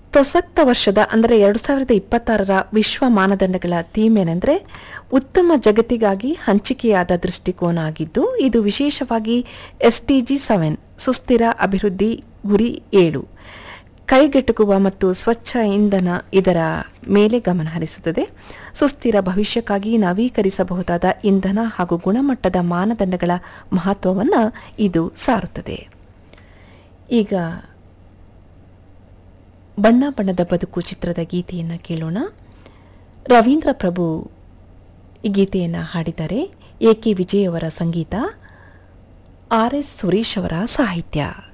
ಪ್ರಸಕ್ತ ವರ್ಷದ ಅಂದರೆ ಎರಡು ಸಾವಿರದ ಇಪ್ಪತ್ತಾರರ ವಿಶ್ವ ಮಾನದಂಡಗಳ ಥೀಮ್ ಏನೆಂದರೆ ಉತ್ತಮ ಜಗತ್ತಿಗಾಗಿ ಹಂಚಿಕೆಯಾದ ದೃಷ್ಟಿಕೋನ ಆಗಿದ್ದು ಇದು ವಿಶೇಷವಾಗಿ ಎಸ್ಟಿಜಿ ಸೆವೆನ್ ಸುಸ್ಥಿರ ಅಭಿವೃದ್ಧಿ ಗುರಿ ಏಳು ಕೈಗೆಟುಕುವ ಮತ್ತು ಸ್ವಚ್ಛ ಇಂಧನ ಇದರ ಮೇಲೆ ಗಮನ ಹರಿಸುತ್ತದೆ ಸುಸ್ಥಿರ ಭವಿಷ್ಯಕ್ಕಾಗಿ ನವೀಕರಿಸಬಹುದಾದ ಇಂಧನ ಹಾಗೂ ಗುಣಮಟ್ಟದ ಮಾನದಂಡಗಳ ಮಹತ್ವವನ್ನು ಇದು ಸಾರುತ್ತದೆ ಈಗ ಬಣ್ಣ ಬಣ್ಣದ ಬದುಕು ಚಿತ್ರದ ಗೀತೆಯನ್ನು ಕೇಳೋಣ ರವೀಂದ್ರ ಪ್ರಭು ಈ ಗೀತೆಯನ್ನು ಹಾಡಿದ್ದಾರೆ ಎ ಕೆ ವಿಜಯ್ ಅವರ ಸಂಗೀತ ಆರ್ ಎಸ್ ಸುರೇಶ್ ಅವರ ಸಾಹಿತ್ಯ